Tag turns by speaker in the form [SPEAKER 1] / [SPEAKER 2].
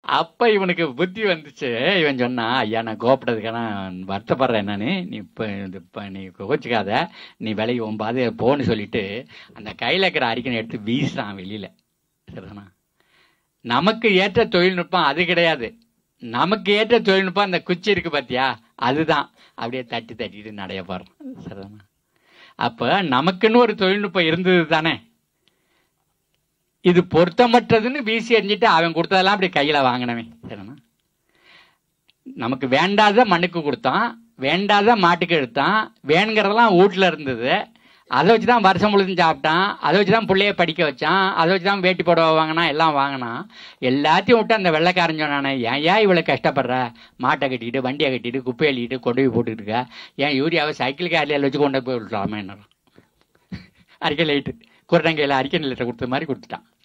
[SPEAKER 1] அப்ப இவனுக்கு புத்தி வந்துச்சு இவன் சொன்னான் ஐயா நான் கோபப்படுறதுக்கு நான் வருத்தப்படுறேன் நானு நீ இப்ப இது இப்ப நீ கோச்சிக்காத நீ விலைக்கு உன் பாதை போன்னு சொல்லிட்டு அந்த கையில இருக்கிற அரிக்கனை எடுத்து வீசுறான் வெளியில சரிதானா நமக்கு ஏற்ற தொழில்நுட்பம் அது கிடையாது நமக்கு ஏற்ற தொழில்நுட்பம் அந்த குச்சி இருக்கு பாத்தியா அதுதான் அப்படியே தட்டி தட்டிட்டு நடைய போறோம் சரிதானா அப்ப நமக்குன்னு ஒரு தொழில்நுட்பம் இருந்தது தானே இது பொருத்தமற்றதுன்னு வீசி எறிஞ்சிட்டு அவன் கொடுத்ததெல்லாம் அப்படி கையில வாங்கினவன் சரிண்ணா நமக்கு வேண்டாத மண்ணுக்கு கொடுத்தான் வேண்டாத மாட்டுக்கு எடுத்தான் வேணுங்கிறதெல்லாம் வீட்டில் இருந்தது அதை வச்சு தான் வருஷம் முழுதும் சாப்பிட்டான் அதை வச்சு தான் பிள்ளைய படிக்க வச்சான் அதை வச்சு தான் வேட்டி புடவை வாங்கினான் எல்லாம் வாங்கினான் எல்லாத்தையும் விட்டு அந்த வெள்ளைக்காரன் சொன்னானே ஏன் ஏன் இவ்வளோ கஷ்டப்படுற மாட்டை கட்டிட்டு வண்டியை கட்டிட்டு குப்பை அள்ளிட்டு கொண்டு போய் போட்டுட்டு இருக்க ஏன் யூரியாவை சைக்கிள் கேரியில் வச்சு கொண்டு போய் விட்டுலாமே என்ன அரிக்கை லைட்டு குரட்டங்கையில் அரிக்கை லைட்டை கொடுத்த மாதிரி கொடுத்துட்டான்